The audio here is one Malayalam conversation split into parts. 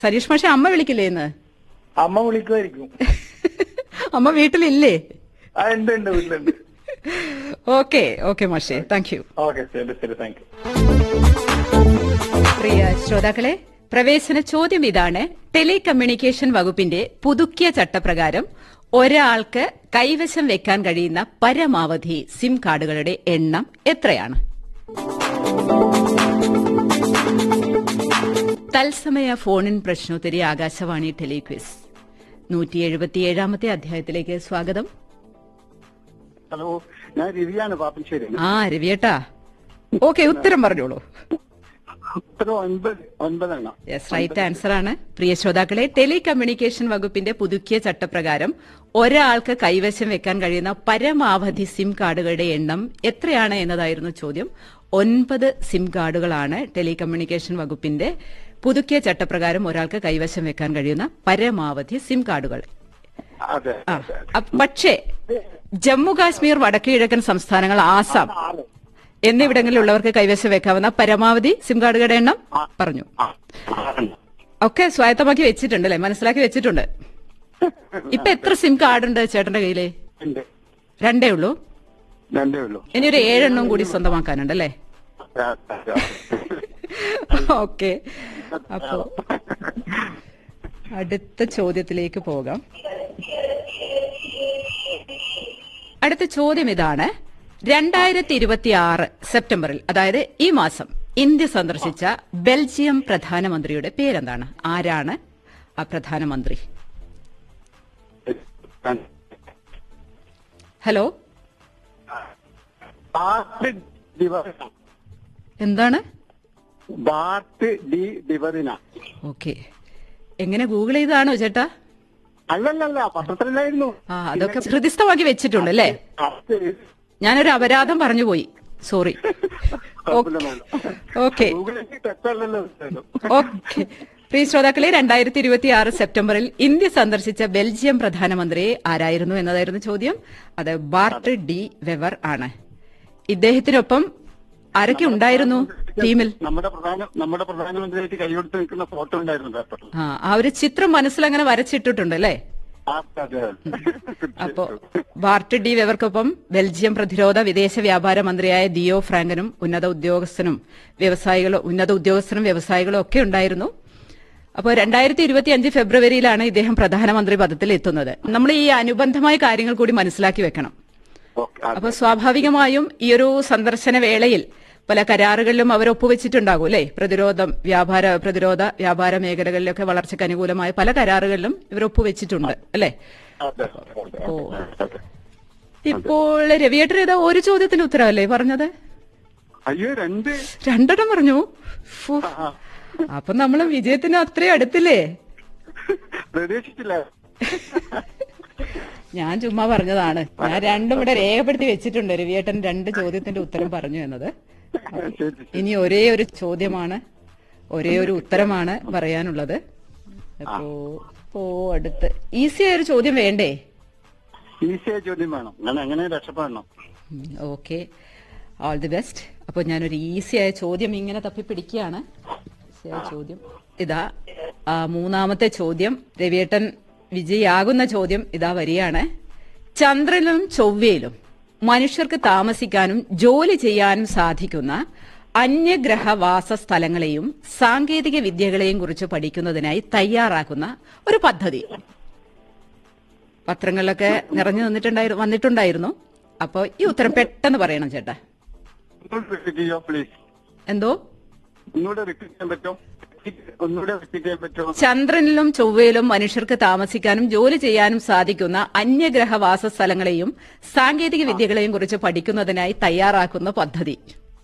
സരീഷ് മാഷെ അമ്മ വിളിക്കില്ലേ ഇന്ന് അമ്മ വിളിക്കുമായിരിക്കും അമ്മ വീട്ടിലില്ലേ ആ ഉണ്ട് ഉണ്ട് വീട്ടിലുണ്ട് ഓക്കെ ഓക്കെ മാഷെ താങ്ക് യു ഓക്കെ ശരി ശരി താങ്ക് യു പ്രിയ ശ്രോതാക്കളെ പ്രവേശന ചോദ്യം ഇതാണ് ടെലികമ്മ്യൂണിക്കേഷൻ വകുപ്പിന്റെ പുതുക്കിയ ചട്ടപ്രകാരം ഒരാൾക്ക് കൈവശം വെക്കാൻ കഴിയുന്ന പരമാവധി സിം കാർഡുകളുടെ എണ്ണം എത്രയാണ് തത്സമയ ഫോണിൻ പ്രശ്നോത്തരി ആകാശവാണി ടെലിക്വിസ് നൂറ്റി എഴുപത്തിയേഴാമത്തെ അധ്യായത്തിലേക്ക് സ്വാഗതം ഹലോ ഞാൻ രവിയാണ് പാപ്പശ്ശേരി ആ രവിയേട്ടാ ഓക്കെ ഉത്തരം പറഞ്ഞോളൂ ഉത്തരം ഒൻപത് ഒൻപതെണ്ണം യെസ് റൈറ്റ് ആൻസർ ആണ് പ്രിയ ശ്രോതാക്കളെ ടെലികമ്മ്യൂണിക്കേഷൻ വകുപ്പിന്റെ പുതുക്കിയ ചട്ടപ്രകാരം ഒരാൾക്ക് കൈവശം വെക്കാൻ കഴിയുന്ന പരമാവധി സിം കാർഡുകളുടെ എണ്ണം എത്രയാണ് എന്നതായിരുന്നു ചോദ്യം ഒൻപത് സിം കാർഡുകളാണ് ടെലികമ്മ്യൂണിക്കേഷൻ വകുപ്പിന്റെ പുതുക്കിയ ചട്ടപ്രകാരം ഒരാൾക്ക് കൈവശം വെക്കാൻ കഴിയുന്ന പരമാവധി സിം കാർഡുകൾ അതെ ആ അ- പക്ഷേ ജമ്മു കാശ്മീർ വടക്കു കിഴക്കൻ സംസ്ഥാനങ്ങൾ ആസാം ആറ് എന്നിവിടങ്ങളിലുള്ളവർക്ക് കൈവശം വെക്കാവുന്ന പരമാവധി സിം കാർഡുകളുടെ എണ്ണം പറഞ്ഞു ആ ആറെണ്ണം ഒക്കെ സ്വായത്തമാക്കി വെച്ചിട്ടുണ്ട് അല്ലെ മനസ്സിലാക്കി വെച്ചിട്ടുണ്ട് ഇപ്പൊ എത്ര സിം കാർഡ് ഉണ്ട് ചേട്ടന്റെ കയ്യില് ഉണ്ട് രണ്ടേ ഉള്ളൂ രണ്ടേ ഉള്ളൂ ഇനി ഒരു ഏഴെണ്ണം കൂടി സ്വന്തമാക്കാനുണ്ട് അല്ലേ ആ, ആ, ആ. ഓക്കെ അപ്പോ അടുത്ത ചോദ്യത്തിലേക്ക് പോകാം അടുത്ത ചോദ്യം ഇതാണ് രണ്ടായിരത്തി ഇരുപത്തി ആറ് സെപ്റ്റംബറിൽ അതായത് ഈ മാസം ഇന്ത്യ സന്ദർശിച്ച ബെൽജിയം പ്രധാനമന്ത്രിയുടെ പേരെന്താണ് ആരാണ് ആ പ്രധാനമന്ത്രി ഹലോ ബാർട്ട് ദിവദിന എന്താണ് ബാർട്ട് ഡി ദിവദിന ഓക്കെ എങ്ങനെ ഗൂഗിൾ ചെയ്താണോ ചേട്ടാ അല്ലല്ലല്ല പത്രത്തിലായിരുന്നു ആ അതൊക്കെ ഹൃദിസ്ഥമാക്കി വെച്ചിട്ടുണ്ട് അല്ലേ അത് ഞാനൊരു അപരാധം പറഞ്ഞു പോയി സോറി ഓക്കെ ഗൂഗിളിൽ തെറ്റല്ലല്ലോ ഉത്തരം. ഓക്കെ പ്രിയ ശ്രോതാക്കളെ രണ്ടായിരത്തി ഇരുപത്തി ആറ് സെപ്റ്റംബറിൽ ഇന്ത്യ സന്ദർശിച്ച ബെൽജിയം പ്രധാനമന്ത്രി ആരായിരുന്നു എന്നതായിരുന്നു ചോദ്യം അത് ബാർട്ട് ഡി വെവർ ആണ് ഇദ്ദേഹത്തിനൊപ്പം ആരൊക്കെ ഉണ്ടായിരുന്നു ടീമിൽ നമ്മുടെ പ്രധാന നമ്മുടെ പ്രധാനമന്ത്രിയായിട്ട് കൈകൊടുത്ത് നിൽക്കുന്ന ഫോട്ടോ ഉണ്ടായിരുന്നു പേപ്പറിൽ ആ ആ ഒരു ചിത്രം മനസ്സിലങ്ങനെ വരച്ചിട്ടിട്ടുണ്ട് അല്ലേ ആ, അതെ, അതെ. അപ്പോ ബാർട്ട് ഡി വെവർക്കൊപ്പം ബെൽജിയം പ്രതിരോധ വിദേശ വ്യാപാര മന്ത്രിയായ ദിയോ ഫ്രാങ്കനും ഉന്നത ഉദ്യോഗസ്ഥനും വ്യവസായികളും ഉന്നത ഉദ്യോഗസ്ഥരും വ്യവസായികളും ഒക്കെ ഉണ്ടായിരുന്നു അപ്പോൾ രണ്ടായിരത്തി ഇരുപത്തി അഞ്ച് ഫെബ്രുവരിയിലാണ് ഇദ്ദേഹം പ്രധാനമന്ത്രി പദത്തിൽ എത്തുന്നത് നമ്മൾ ഈ അനുബന്ധമായ കാര്യങ്ങൾ കൂടി മനസ്സിലാക്കി വെക്കണം ഓക്കെ, അതെ. അപ്പൊ സ്വാഭാവികമായും ഈ ഒരു സന്ദർശന വേളയിൽ പല കരാറുകളിലും അവർ ഒപ്പുവെച്ചിട്ടുണ്ടാകും അല്ലെ പ്രതിരോധം വ്യാപാര പ്രതിരോധ വ്യാപാര മേഖലകളിലൊക്കെ വളർച്ചയ്ക്ക് അനുകൂലമായ പല കരാറുകളിലും ഇവർ ഒപ്പുവെച്ചിട്ടുണ്ട് അല്ലെ അതെ, അതെ, ഓ. അതെ. ഇപ്പോൾ രവിയേട്ടർ ഏതാ ഒരു ചോദ്യത്തിന് ഉത്തരവല്ലേ പറഞ്ഞത് അയ്യോ രണ്ട് രണ്ടെണ്ണം പറഞ്ഞു ഫു. ആ, അപ്പൊ നമ്മള് വിജയത്തിന് അത്രയും അടുത്തില്ലേ പ്രതീക്ഷിച്ചില്ല ഞാൻ ചുമ്മാ പറഞ്ഞതാണ് ഞാൻ രണ്ടും ഇവിടെ രേഖപ്പെടുത്തി വെച്ചിട്ടുണ്ട് രവിയേട്ടൻ രണ്ട് ചോദ്യത്തിന്റെ ഉത്തരം പറഞ്ഞു എന്നത് ശരി ഇനി ഒരേ ഒരു ചോദ്യമാണ് ഒരേ ഒരു ഉത്തരമാണ് പറയാനുള്ളത് അപ്പോ ഓ അടുത്ത് ഈസി ആയ ഒരു ചോദ്യം വേണ്ടേ ഈസിയായ ചോദ്യം വേണം ഞാൻ എങ്ങനെ രക്ഷപ്പെടണം ഓക്കെ ഓൾ ദി ബെസ്റ്റ് അപ്പോൾ ഞാനൊരു ഈസി ആയ ചോദ്യം ഇങ്ങനെ തപ്പി പിടിക്കുകയാണ് ഈസി ആയ ചോദ്യം ഇതാ ആ, മൂന്നാമത്തെ ചോദ്യം രവിയേട്ടൻ വിജയാകുന്ന ചോദ്യം ഇതാ വരികയാണ് ചന്ദ്രനിലും ചൊവ്വയിലും മനുഷ്യർക്ക് താമസിക്കാനും ജോലി ചെയ്യാനും സാധിക്കുന്ന അന്യഗ്രഹവാസ സ്ഥലങ്ങളെയും സാങ്കേതിക വിദ്യകളെയും കുറിച്ച് പഠിക്കുന്നതിനായി തയ്യാറാക്കുന്ന ഒരു പദ്ധതി പത്രങ്ങളിലൊക്കെ നിറഞ്ഞു നിന്നിട്ടുണ്ടായിരുന്നു വന്നിട്ടുണ്ടായിരുന്നു അപ്പോൾ ഈ ഉത്തരം പെട്ടെന്ന് പറയണം ചേട്ടാ ഒന്നുകൂടെ റിപ്പീറ്റ് ചെയ്യോ പ്ലീസ് എന്തോ ഒന്നുകൂടെ റിപ്പീറ്റ് ചെയ്യാൻ പറ്റുമോ ഒന്നുകൂടെ റിപ്പീറ്റ് ചെയ്യാൻ പറ്റുമോ ചന്ദ്രനിലും ചൊവ്വയിലും മനുഷ്യർക്ക് താമസിക്കാനും ജോലി ചെയ്യാനും സാധിക്കുന്ന അന്യഗ്രഹവാസ സ്ഥലങ്ങളെയും സാങ്കേതിക വിദ്യകളെയും കുറിച്ച് പഠിക്കുന്നതിനായി തയ്യാറാക്കുന്ന പദ്ധതി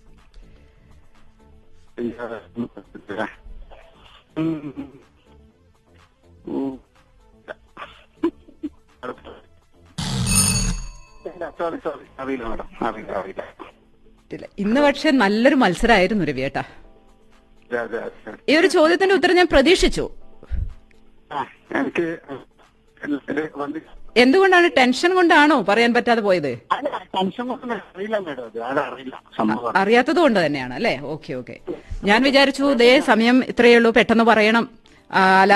സോറി സോറി അറിയില്ല മാഡം അറിയില്ല അറിയില്ല ഇല്ല. ഇന്ന് പക്ഷെ നല്ലൊരു മത്സരമായിരുന്നു രവിയേട്ടാ അതെ, അതെ, അതെ. ഈ ഒരു ചോദ്യത്തിന്റെ ഉത്തരം ഞാൻ പ്രതീക്ഷിച്ചു ആ, എനിക്ക് ഇത് വന്ന് എന്തുകൊണ്ടാണ് ടെൻഷൻ കൊണ്ടാണോ പറയാൻ പറ്റാതെ പോയത് അല്ല ടെൻഷൻ കൊണ്ടൊന്നും അറിയില്ല മേഡം അത് അതറിയില്ല സംഭവം അറിയാത്തത് കൊണ്ട് തന്നെയാണ് അല്ലേ ഓക്കെ ഓക്കെ ഞാൻ വിചാരിച്ചു ദേ സമയം ഇത്രയേ ഉള്ളൂ പെട്ടെന്ന് പറയണം ആല